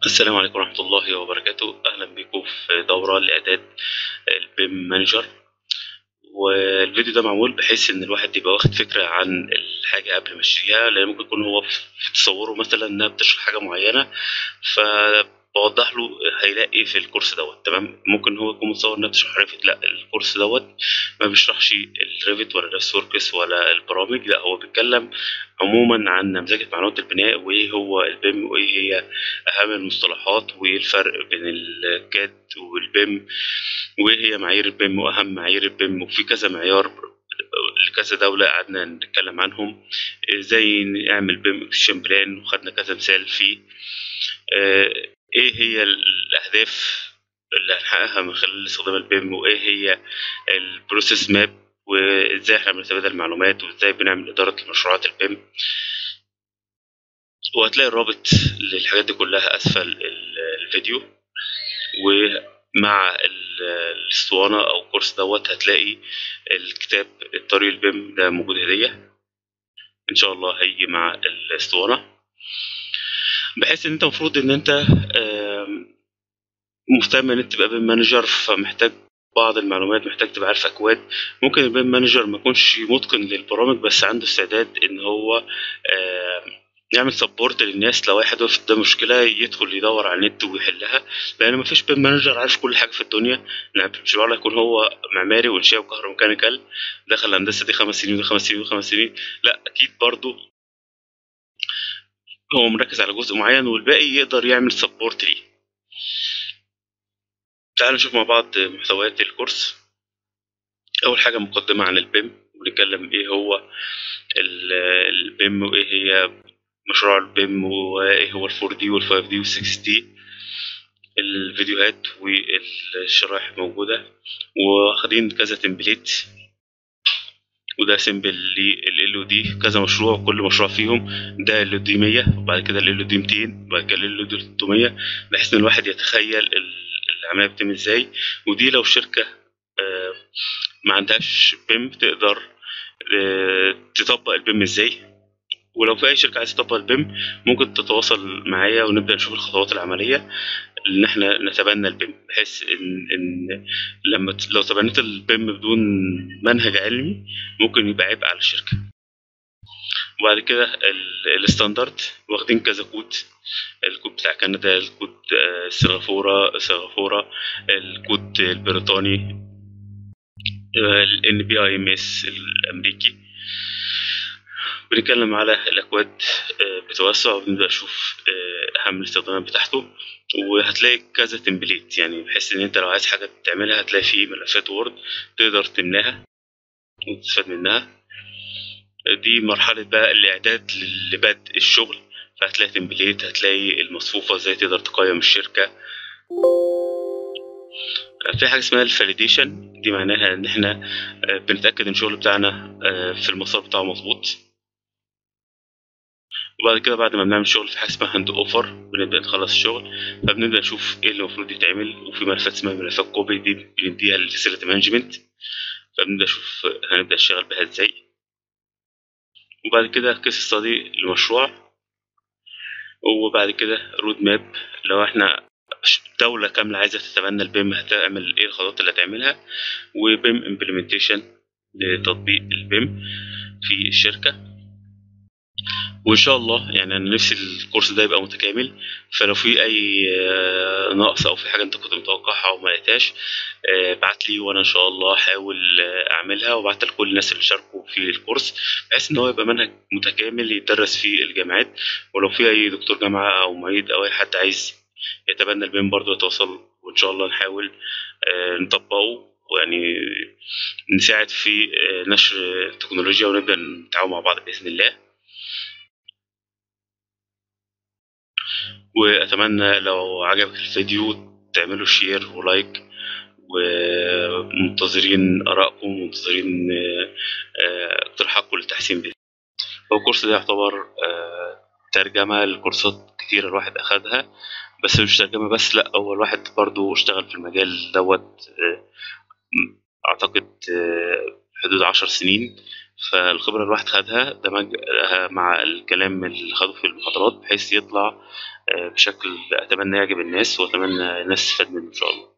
السلام عليكم ورحمة الله وبركاته أهلا بكم في دورة لإعداد البيم مانجر والفيديو ده معمول بحيث إن الواحد يبقى واخد فكرة عن الحاجة قبل ما يشتريها لأن ممكن يكون هو في تصوره مثلا إنها بتشرح حاجة معينة فبوضح له هيلاقي إيه في الكورس دوت تمام ممكن هو يكون متصور إنها بتشرح ريفت لا الكورس دوت ما بيشرحش الريفت ولا الريفت وركس ولا البرامج لا هو بيتكلم عموما عن نمذجة معلومات البناء وإيه هو البيم وإيه هي أهم المصطلحات وإيه الفرق بين الكاد والبيم وإيه هي معايير البيم وأهم معايير البيم وفي كذا معيار لكذا دولة قعدنا نتكلم عنهم ازاي نعمل بيم اكشن بلان وخدنا كذا مثال فيه ايه هي الأهداف اللي هنحققها من خلال استخدام البيم وايه هي البروسيس ماب وازاي احنا بنتبادل معلومات وازاي بنعمل إدارة لمشروعات البيم وهتلاقي الرابط للحاجات دي كلها أسفل الفيديو ومع الاسطوانة أو الكورس دوت هتلاقي الكتاب الطريق البيم ده موجود هدية إن شاء الله هيجي مع الاسطوانة بحيث إن أنت المفروض إن أنت مهتم إن أنت تبقى بيم مانجر فمحتاج بعض المعلومات محتاج تبقى عارف اكواد ممكن البيم مانجر ما يكونش متقن للبرامج بس عنده استعداد ان هو يعمل سبورت للناس لو واحد وقف قدام مشكله يدخل يدور على النت ويحلها لان مفيش بيم مانجر عارف كل حاجه في الدنيا يعني مش بقول يكون هو معماري وانشاء وكهروميكانيكال دخل الهندسه دي خمس سنين وخمس سنين وخمس سنين لا اكيد برضه هو مركز على جزء معين والباقي يقدر يعمل سبورت ليه تعالوا نشوف مع بعض محتويات الكورس أول حاجة مقدمة عن البيم ونتكلم إيه هو البيم وإيه هي مشروع البيم وإيه هو الفور دي والفايف دي والسكس دي الفيديوهات والشرائح موجودة واخدين كذا تمبليت وده سيمبل لل ال دي كذا مشروع كل مشروع فيهم ده ال دي 100 وبعد كده ال دي 200 وبعد كده ال دي 300 بحيث ان الواحد يتخيل العمليه بتتم ازاي ودي لو شركه ما عندهاش بيم تقدر تطبق البيم ازاي ولو في اي شركه عايزه تطبق البيم ممكن تتواصل معايا ونبدا نشوف الخطوات العمليه ان احنا نتبنى البيم بحيث ان ان لما لو تبنيت البيم بدون منهج علمي ممكن يبقى عبء على الشركه وبعد كده الستاندرد واخدين كذا كود الكود بتاع كندا الكود سنغافورة سنغافورة الكود البريطاني ال بي اي ام اس الامريكي بنتكلم على الاكواد بتوسع وبنبدا نشوف اهم الاستخدامات بتاعته وهتلاقي كذا تمبليت يعني بحيث ان انت لو عايز حاجه تعملها هتلاقي فيه ملفات وورد تقدر تملاها وتستفاد منها دي مرحلة بقى الإعداد لبدء الشغل فهتلاقي تمبليت هتلاقي المصفوفة ازاي تقدر تقيم الشركة في حاجة اسمها الفاليديشن دي معناها إن إحنا بنتأكد إن الشغل بتاعنا في المسار بتاعه مظبوط وبعد كده بعد ما بنعمل شغل في حاجة اسمها هاند أوفر بنبدأ نخلص الشغل فبنبدأ نشوف إيه اللي المفروض يتعمل وفي ملفات اسمها ملفات كوبي دي بنديها للفاسيلتي مانجمنت فبنبدأ نشوف هنبدأ نشتغل بها ازاي وبعد كده كيس ستادي لمشروع وبعد كده رود ماب لو احنا دولة كاملة عايزة تتبنى البيم هتعمل ايه الخطوات اللي هتعملها وبيم امبلمنتيشن لتطبيق البيم في الشركة وان شاء الله يعني انا نفسي الكورس ده يبقى متكامل فلو في اي نقص او في حاجه انت كنت متوقعها او ما لقيتهاش ابعت لي وانا ان شاء الله احاول اعملها وابعتها لكل الناس اللي شاركوا في الكورس بحيث ان هو يبقى منهج متكامل يدرس في الجامعات ولو في اي دكتور جامعه او معيد او اي حد عايز يتبنى البيم برضه يتواصل وان شاء الله نحاول نطبقه ويعني نساعد في نشر التكنولوجيا ونبدا نتعاون مع بعض باذن الله واتمنى لو عجبك الفيديو تعملوا شير ولايك ومنتظرين ارائكم ومنتظرين اقتراحاتكم للتحسين باذن هو الكورس ده يعتبر ترجمة لكورسات كتير الواحد أخدها بس مش ترجمة بس لأ هو الواحد برضو اشتغل في المجال دوت أعتقد حدود عشر سنين فالخبرة اللي الواحد خدها دمجها مع الكلام اللي خده في المحاضرات بحيث يطلع آه، بشكل أتمنى يعجب الناس وأتمنى الناس تستفاد منه إن شاء الله